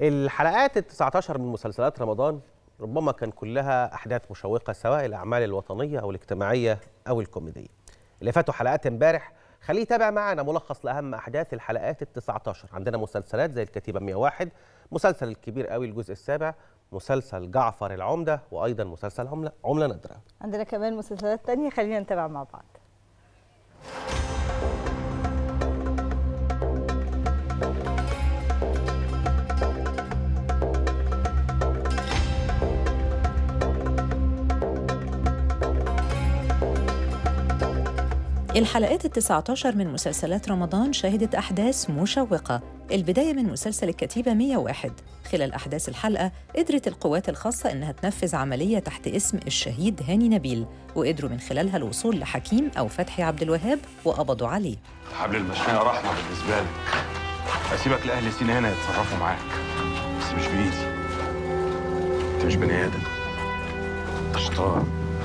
الحلقات ال 19 من مسلسلات رمضان ربما كان كلها احداث مشوقه سواء الاعمال الوطنيه او الاجتماعيه او الكوميديه. اللي فاتوا حلقات امبارح خليه يتابع معنا ملخص لاهم احداث الحلقات ال 19 عندنا مسلسلات زي الكتيبه 101 مسلسل الكبير قوي الجزء السابع مسلسل جعفر العمده وايضا مسلسل عمله عمله نادره. عندنا كمان مسلسلات تانية خلينا نتابع مع بعض الحلقات التسعة عشر من مسلسلات رمضان شهدت أحداث مشوقة البداية من مسلسل الكتيبة 101 خلال أحداث الحلقة قدرت القوات الخاصة إنها تنفذ عملية تحت اسم الشهيد هاني نبيل وقدروا من خلالها الوصول لحكيم أو فتحي عبد الوهاب وقبضوا عليه حبل المشنقة رحمة بالنسبة لك هسيبك لأهل سينا هنا يتصرفوا معاك بس مش بإيدي أنت مش بني آدم أنت شيطان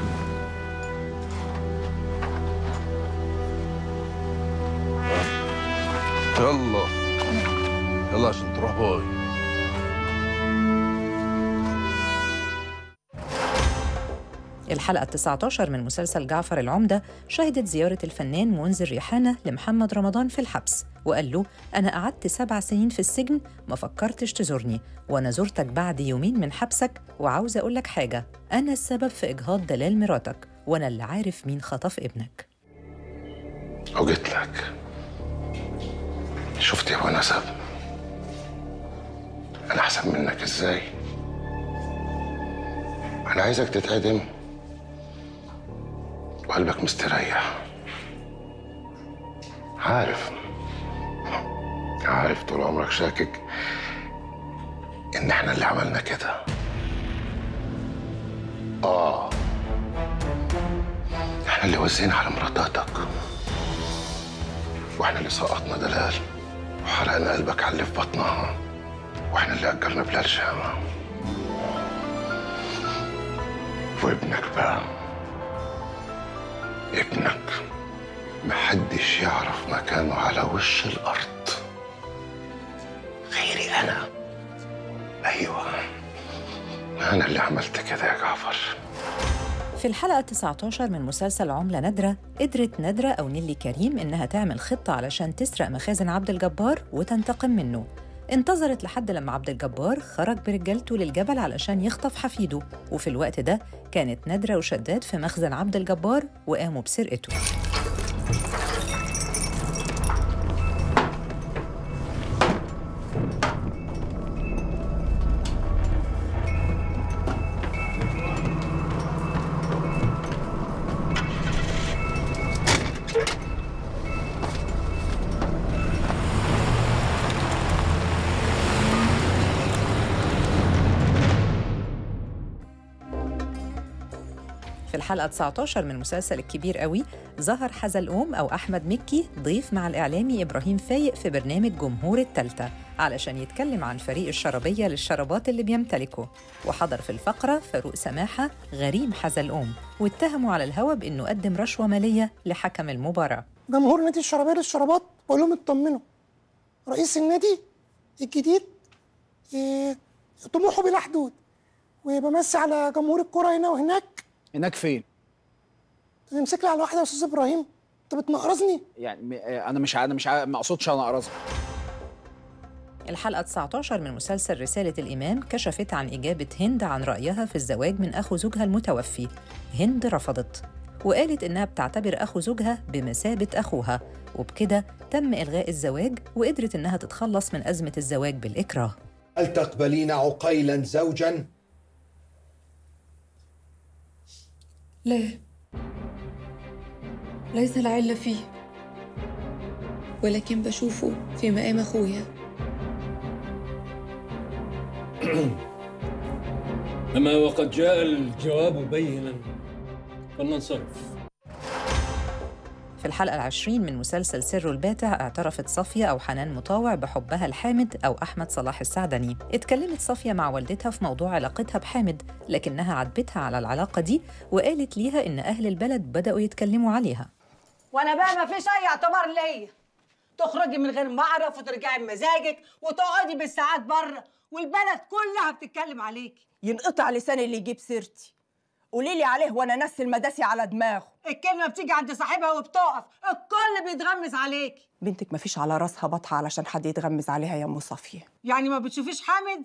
يلا يلا عشان تروح باي الحلقة 19 من مسلسل جعفر العمدة شهدت زيارة الفنان منذر ريحانة لمحمد رمضان في الحبس وقال له أنا قعدت سبع سنين في السجن ما فكرتش تزورني وأنا زرتك بعد يومين من حبسك وعاوز أقول لك حاجة أنا السبب في إجهاض دلال مراتك وأنا اللي عارف مين خطف ابنك وجيت لك شفت يا ابو نسب انا احسن منك ازاي انا عايزك تتعدم وقلبك مستريح عارف عارف طول عمرك شاكك ان احنا اللي عملنا كده اه احنا اللي وزينا على مراتاتك واحنا اللي سقطنا دلال وحرقنا قلبك على اللي في بطنها واحنا اللي اجرنا بلال شامة وابنك بقى ابنك محدش يعرف مكانه على وش الارض غيري انا ايوه انا اللي عملت كده يا جعفر في الحلقة 19 من مسلسل عملة نادرة قدرت نادرة أو نيلي كريم إنها تعمل خطة علشان تسرق مخازن عبد الجبار وتنتقم منه انتظرت لحد لما عبد الجبار خرج برجالته للجبل علشان يخطف حفيده وفي الوقت ده كانت نادرة وشداد في مخزن عبد الجبار وقاموا بسرقته في الحلقة 19 من مسلسل الكبير قوي ظهر حزلقوم أو أحمد مكي ضيف مع الإعلامي إبراهيم فايق في برنامج جمهور التالتة علشان يتكلم عن فريق الشرابية للشرابات اللي بيمتلكه وحضر في الفقرة فاروق سماحة غريم حزلقوم واتهموا على الهوا بأنه قدم رشوة مالية لحكم المباراة جمهور نادي الشرابيه للشرابات بقول لهم اطمنوا رئيس النادي الجديد إيه، طموحه بلا حدود وبمسي على جمهور الكرة هنا وهناك هناك فين؟ امسك لي على واحده يا استاذ ابراهيم انت بتنقرصني يعني م- انا مش ع- انا مش ع- ما اقصدش انا اقرصك الحلقة 19 من مسلسل رسالة الإمام كشفت عن إجابة هند عن رأيها في الزواج من أخو زوجها المتوفي هند رفضت وقالت إنها بتعتبر أخو زوجها بمثابة أخوها وبكده تم إلغاء الزواج وقدرت إنها تتخلص من أزمة الزواج بالإكراه هل تقبلين عقيلا زوجا؟ لا ليس العلة فيه ولكن بشوفه في مقام أخويا أما وقد جاء الجواب بينا فلننصرف في الحلقة العشرين من مسلسل سر الباتع اعترفت صافية أو حنان مطاوع بحبها لحامد أو أحمد صلاح السعدني اتكلمت صافية مع والدتها في موضوع علاقتها بحامد لكنها عاتبتها على العلاقة دي وقالت ليها إن أهل البلد بدأوا يتكلموا عليها وانا بقى ما فيش اي اعتبار ليا تخرجي من غير ما اعرف وترجعي بمزاجك وتقعدي بالساعات بره والبلد كلها بتتكلم عليكي ينقطع لساني اللي يجيب سيرتي قولي لي عليه وانا نسي المداسي على دماغه الكلمه بتيجي عند صاحبها وبتقف الكل بيتغمس عليكي بنتك مفيش على راسها بطحه علشان حد يتغمز عليها يا ام صفيه يعني ما بتشوفيش حامد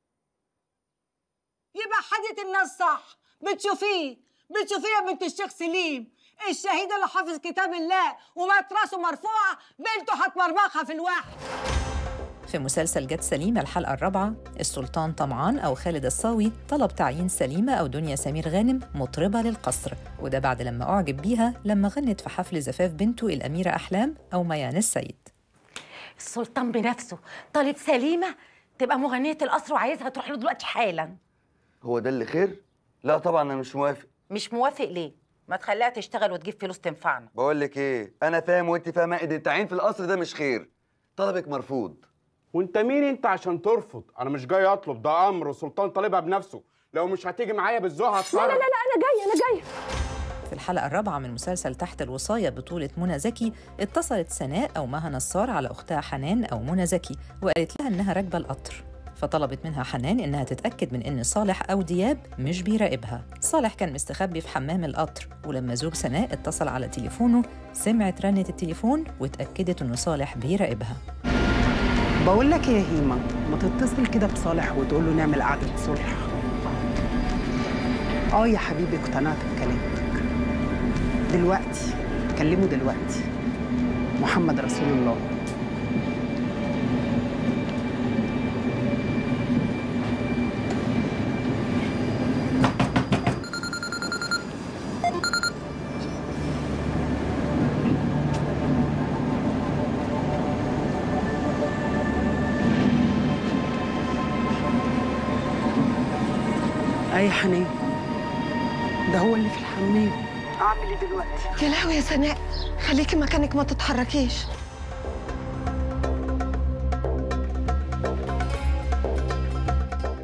يبقى حدية الناس صح بتشوفيه بتشوفيه يا بنت الشيخ سليم الشهيد اللي حافظ كتاب الله ومات راسه مرفوعه بنته هتمرمخها في الواحد في مسلسل جت سليمة الحلقة الرابعة السلطان طمعان أو خالد الصاوي طلب تعيين سليمة أو دنيا سمير غانم مطربة للقصر وده بعد لما أعجب بيها لما غنت في حفل زفاف بنته الأميرة أحلام أو ميان السيد السلطان بنفسه طالب سليمة تبقى مغنية القصر وعايزها تروح له دلوقتي حالا هو ده اللي خير؟ لا طبعا انا مش موافق مش موافق ليه؟ ما تخليها تشتغل وتجيب فلوس تنفعنا بقول لك ايه انا فاهم وانت فاهمه ان التعيين في القصر ده مش خير طلبك مرفوض وانت مين انت عشان ترفض انا مش جاي اطلب ده امر وسلطان طالبها بنفسه لو مش هتيجي معايا بالذوق لا هتصرف لا لا لا انا جايه انا جايه في الحلقة الرابعة من مسلسل تحت الوصاية بطولة منى زكي اتصلت سناء أو مها نصار على أختها حنان أو منى زكي وقالت لها إنها راكبة القطر فطلبت منها حنان إنها تتأكد من إن صالح أو دياب مش بيراقبها صالح كان مستخبي في حمام القطر ولما زوج سناء اتصل على تليفونه سمعت رنة التليفون واتأكدت إنه صالح بيراقبها بقول لك إيه يا هيما ما تتصل كده بصالح وتقول له نعمل قعدة صلح اه يا حبيبي اقتنعت بكلامك دلوقتي كلمه دلوقتي محمد رسول الله اي حنان ده هو اللي في الحمام اعمل ايه دلوقتي يا لهوي يا سناء خليكي مكانك ما تتحركيش